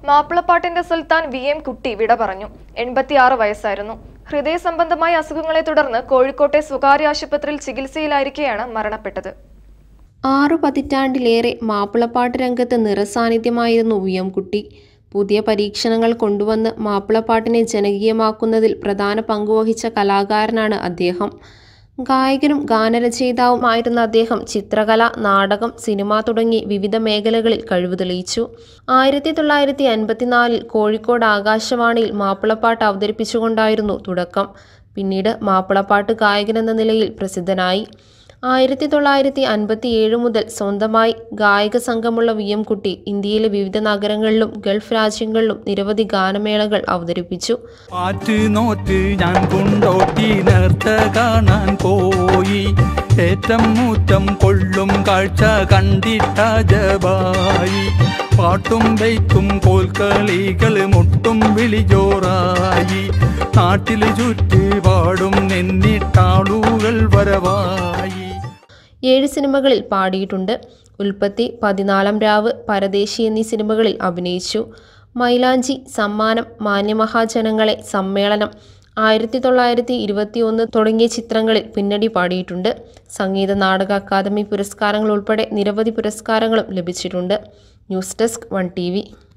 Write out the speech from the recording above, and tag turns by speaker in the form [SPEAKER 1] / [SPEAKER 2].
[SPEAKER 1] മാപ്പിളപ്പാട്ടിന്റെ സുൽത്താൻ V M കുട്ടി വിട പറഞ്ഞു എൺപത്തിയാറ് വയസ്സായിരുന്നു ഹൃദയ സംബന്ധമായ അസുഖങ്ങളെ തുടർന്ന് കോഴിക്കോട്ടെ സ്വകാര്യ ആശുപത്രിയിൽ ചികിത്സയിലായിരിക്കെയാണ് മരണപ്പെട്ടത്
[SPEAKER 2] ആറു പതിറ്റാണ്ടിലേറെ മാപ്പിളപ്പാട്ട് രംഗത്ത് നിറസാന്നിധ്യമായിരുന്നു വി എം കുട്ടി പുതിയ പരീക്ഷണങ്ങൾ കൊണ്ടുവന്ന് മാപ്പിളപ്പാട്ടിനെ ജനകീയമാക്കുന്നതിൽ പ്രധാന പങ്കുവഹിച്ച കലാകാരനാണ് അദ്ദേഹം ഗായകനും ഗാനരചയിതാവുമായിരുന്ന അദ്ദേഹം ചിത്രകല നാടകം സിനിമ തുടങ്ങി വിവിധ മേഖലകളിൽ കഴിവ് തെളിയിച്ചു ആയിരത്തി തൊള്ളായിരത്തി അൻപത്തിനാലിൽ കോഴിക്കോട് ആകാശവാണിയിൽ മാപ്പിളപ്പാട്ട് അവതരിപ്പിച്ചുകൊണ്ടായിരുന്നു തുടക്കം പിന്നീട് മാപ്പിളപ്പാട്ട് ഗായകനെന്ന നിലയിൽ പ്രസിദ്ധനായി ആയിരത്തി തൊള്ളായിരത്തി അൻപത്തി ഏഴ് മുതൽ സ്വന്തമായി ഗായക സംഘമുള്ള വി എം കുട്ടി ഇന്ത്യയിലെ വിവിധ നഗരങ്ങളിലും ഗൾഫ് രാജ്യങ്ങളിലും നിരവധി ഗാനമേളകൾ അവതരിപ്പിച്ചു
[SPEAKER 3] പാറ്റ് നോറ്റ് ഞാൻ കൊണ്ടോട്ടി നേർത്ത കാണാൻ പോയി ഏറ്റം മൂറ്റം കൊള്ളും കാഴ്ച കണ്ടിട്ട ജബായി പാട്ടും വയ്ക്കും കോൽക്കളികൾ മുട്ടും വിളിജോറായി നാട്ടിൽ ചുറ്റുപാടും നിന്നിട്ടാളുകൾ വരവായി
[SPEAKER 2] ഏഴ് സിനിമകളിൽ പാടിയിട്ടുണ്ട് ഉൽപ്പത്തി പതിനാലാം രാവ് പരദേശി എന്നീ സിനിമകളിൽ അഭിനയിച്ചു മൈലാഞ്ചി സമ്മാനം മാന്യമഹാജനങ്ങളെ സമ്മേളനം ആയിരത്തി തൊള്ളായിരത്തി ഇരുപത്തി ഒന്ന് തുടങ്ങിയ ചിത്രങ്ങളിൽ പിന്നണി പാടിയിട്ടുണ്ട് സംഗീത നാടക അക്കാദമി പുരസ്കാരങ്ങൾ ഉൾപ്പെടെ നിരവധി പുരസ്കാരങ്ങളും ലഭിച്ചിട്ടുണ്ട് ന്യൂസ് ഡെസ്ക് വൺ ടി